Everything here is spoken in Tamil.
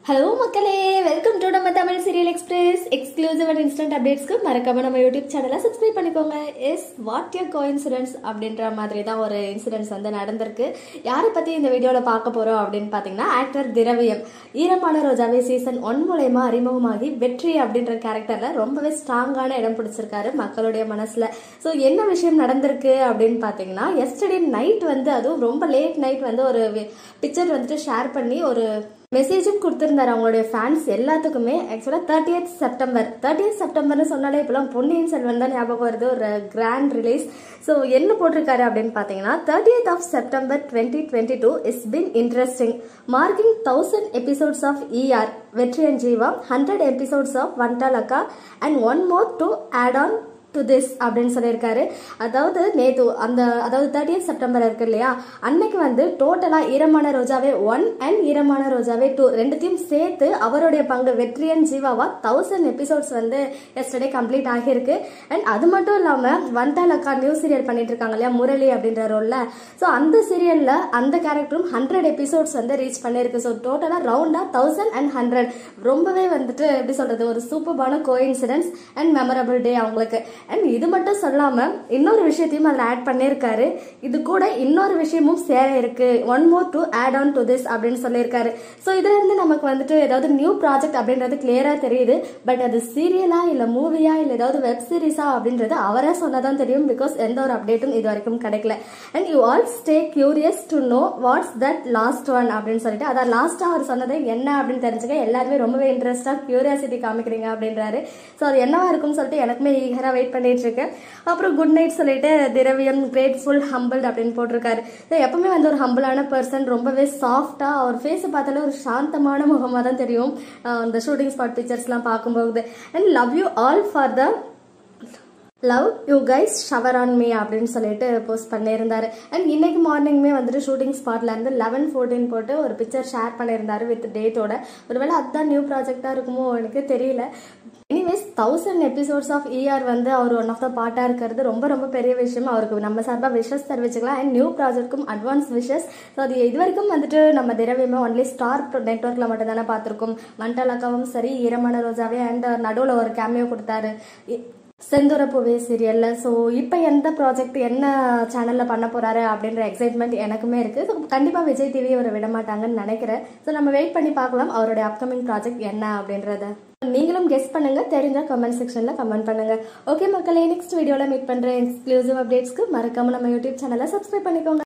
ஹலோ மக்களே வெல்கம் டு நம்ம Tamil serial express exclusive and instant அப்டேட்ஸ்க்கு மறக்காம நம்ம யூடியூப் சேனலை சப்ஸ்கிரைப் பண்ணிக்கோங்க as what your coincidence அப்படின்ற மாதிரி தான் ஒரு இன்சிடென்ட்ஸ் வந்து நடந்திருக்கு யாரை பற்றி இந்த வீடியோவில் பார்க்க போகிறோம் அப்படின்னு பார்த்தீங்கன்னா ஆக்டர் திரவியம் ஈரமான ரோஜாவே சீசன் ஒன் மூலயமா அறிமுகமாகி வெற்றி அப்படின்ற கேரக்டரில் ரொம்பவே ஸ்ட்ராங்கான இடம் பிடிச்சிருக்காரு மக்களுடைய மனசில் ஸோ என்ன விஷயம் நடந்திருக்கு அப்படின்னு பார்த்தீங்கன்னா எஸ்டர்டே நைட் வந்து அதுவும் ரொம்ப லேட் நைட் வந்து ஒரு பிக்சர் வந்துட்டு ஷேர் பண்ணி ஒரு மெசேஜும் கொடுத்துருந்தாரு அவங்களுடைய ஃபேன்ஸ் எல்லாத்துக்குமே ஆக்சுவலாக தேர்ட்டியத் செப்டம்பர் தேர்ட்டியத் செப்டம்பர்னு சொன்னாலே இப்போலாம் பொன்னியின் செல்வன் தான் ஞாபகம் வருது ஒரு கிராண்ட் ரிலீஸ் ஸோ என்ன போட்டிருக்காரு அப்படின்னு பார்த்தீங்கன்னா thirtieth of September twenty twenty two is been interesting marking thousand episodes of ER Vetri and Jeeva hundred episodes of Vandalakka and one more to add on to this அப்படின்னு சொல்லியிருக்காரு அதாவது நேத்து அந்த அதாவது தேர்ட்டியத் செப்டம்பர் இருக்கு இல்லையா அன்னைக்கு வந்து டோட்டலாக ஈரமான ரோஜாவே ஒன் அண்ட் ஈரமான ரோஜாவே டூ ரெண்டுத்தையும் சேர்த்து அவருடைய பங்கு வெற்றியன் ஜீவாவா தௌசண்ட் எபிசோட்ஸ் வந்து எஸ்டர்டே கம்ப்ளீட் ஆகியிருக்கு அண்ட் அது மட்டும் இல்லாமல் வந்தாலக்கா நியூ சீரியல் பண்ணிட்டு இருக்காங்க இல்லையா முரளி அப்படின்ற ரோலில் ஸோ அந்த சீரியலில் அந்த கேரக்டரும் ஹண்ட்ரட் எபிசோட்ஸ் வந்து ரீச் பண்ணியிருக்கு ஸோ டோட்டலாக ரவுண்டாக தௌசண்ட் அண்ட் ஹண்ட்ரட் ரொம்பவே வந்துட்டு எப்படி சொல்கிறது ஒரு சூப்பர்பான coincidence and memorable day அவங்களுக்கு அண்ட் இது மட்டும் சொல்லாமல் இன்னொரு விஷயத்தையும் அதில் ஆட் பண்ணியிருக்காரு இது கூட இன்னொரு விஷயமும் சேர இருக்கு one more to add on to this அப்படின்னு சொல்லியிருக்காரு ஸோ இதுல இருந்து நமக்கு வந்துட்டு ஏதாவது நியூ ப்ராஜெக்ட் அப்படின்றது கிளியராக தெரியுது பட் அது சீரியலா இல்லை மூவியா இல்லை ஏதாவது வெப் சீரிஸா அப்படின்றது அவரே சொன்னதான் தெரியும் பிகாஸ் எந்த ஒரு அப்டேட்டும் இது வரைக்கும் கிடைக்கல and you all stay curious to know what's that last one அப்படின்னு சொல்லிட்டு அதான் லாஸ்ட்டாக அவர் சொன்னது என்ன அப்படின்னு தெரிஞ்சுக்க எல்லாருமே ரொம்பவே இன்ட்ரெஸ்டாக கியூரியாசிட்டி காமிக்கிறீங்க அப்படின்றாரு ஸோ அது என்னவா இருக்கும்னு சொல்லிட்டு எனக்குமே ஈகராக வெயிட் பண்ணிட்டு இருக்கேன் அப்புறம் குட் நைட் சொல்லிட்டு திரவியம் கிரேட்ஃபுல் ஹம்பிள் அப்படின்னு போட்டிருக்காரு ஸோ எப்பவுமே வந்து ஒரு ஹம்பிளான பர்சன் ரொம்பவே சாஃப்டா அவர் ஃபேஸை பார்த்தாலே ஒரு சாந்தமான முகமாக தான் தெரியும் அஹ் அந்த ஷூட்டிங் ஸ்பாட் பிக்சர்ஸ்லாம் பார்க்கும்போது and love you all for the love you guys shower on me அப்படின்னு சொல்லிட்டு போஸ்ட் பண்ணியிருந்தாரு அண்ட் இன்னைக்கு மார்னிங்குமே வந்துட்டு ஷூட்டிங் ஸ்பாட்ல இருந்து லெவன் ஃபோர்டீன் போட்டு ஒரு பிக்சர் ஷேர் பண்ணியிருந்தாரு வித் டேட்டோட ஒருவேளை அதுதான் நியூ ப்ராஜெக்டா இருக்குமோ எனக்கு தெரியல anyways thousand episodes of ER வந்து அவர் ஒன் ஆஃப் த பார்ட்டாக இருக்கிறது ரொம்ப ரொம்ப பெரிய விஷயம் அவருக்கு நம்ம சார்பாக விஷஸ் தெரிவிச்சுக்கலாம் அண்ட் நியூ ப்ராஜெக்ட்க்கும் அட்வான்ஸ் விஷஸ் ஸோ அது இது வரைக்கும் வந்துட்டு நம்ம திரவியமே ஒன்லி ஸ்டார் நெட்ஒர்க்கில் மட்டும் தானே பார்த்துருக்கோம் மண்டலக்காவும் சரி ஈரமான ரோஜாவே அண்ட் நடுவில் ஒரு கேமியோ கொடுத்தாரு இ- செந்தூர பூவே சீரியல்ல ஸோ இப்போ எந்த ப்ராஜெக்ட் என்ன சேனலில் பண்ண போறாரு அப்படின்ற எக்ஸைட்மெண்ட் எனக்குமே இருக்கு ஸோ கண்டிப்பாக விஜய் டிவி அவரை விட மாட்டாங்கன்னு நினைக்கிறேன் ஸோ நம்ம வெயிட் பண்ணி பார்க்கலாம் அவருடைய அப்கமிங் ப்ராஜெக்ட் என்ன அப்படின்றத நீங்களும் கெஸ் பண்ணுங்க தெரிஞ்ச கமெண்ட் செக்ஷன்ல கமெண்ட் பண்ணுங்க ஓகே மக்களே நெக்ஸ்ட் வீடியோல மீட் பண்ற எக்ஸ்க்ளூசிவ் அப்டேட்ஸ்க்கு மறக்காம நம்ம யூடியூப் சேனலை சப்ஸ்கிரைப் பண்ணிக்கோங்க